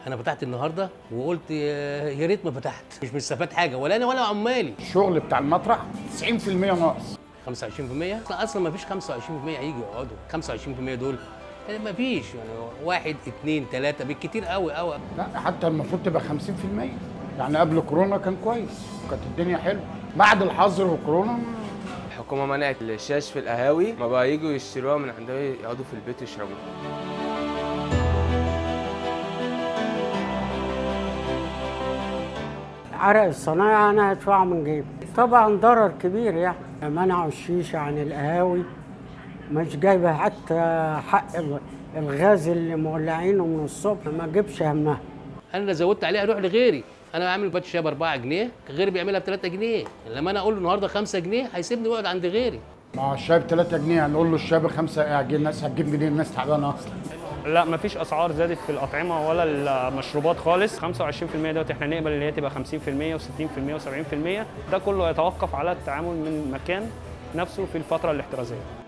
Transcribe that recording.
انا فتحت النهارده وقلت يا يا ريت ما فتحت مش مستفاد حاجه ولا انا ولا عمالي الشغل بتاع المطرح 90% ناقص 25% اصلا اصلا ما فيش 25% هيجوا يقعدوا 25% دول ما فيش يعني واحد اثنين ثلاثه بالكتير قوي قوي لا حتى المفروض تبقى 50% يعني قبل كورونا كان كويس وكانت الدنيا حلوه بعد الحظر وكورونا الحكومة منعت الشاش في القهاوي ما بقى يجوا يشتروها من عندها يقعدوا في البيت يشربوها عرق الصنايع انا هدفعه من جيبي طبعا ضرر كبير يعني منعوا الشيشه عن القهاوي مش جايبه حتى حق ال- الغاز اللي مولعينه من الصبح ما جيبش همها انا لو زودت عليها اروح لغيري انا عامل بات شاي ب 4 جنيه غيري بيعملها ب 3 جنيه لما انا اقول له النهارده 5 جنيه هيسيبني ويقعد عند غيري ما هو الشاي ب 3 جنيه هنقول له الشاي ب 5 هتجيب الناس هتجيب منين الناس تعبانه اصلا لا مفيش اسعار زادت في الاطعمه ولا المشروبات خالص 25% دوت احنا نقبل اللي هي تبقى 50% و60% و70% ده كله يتوقف على التعامل من المكان نفسه في الفتره الاحترازيه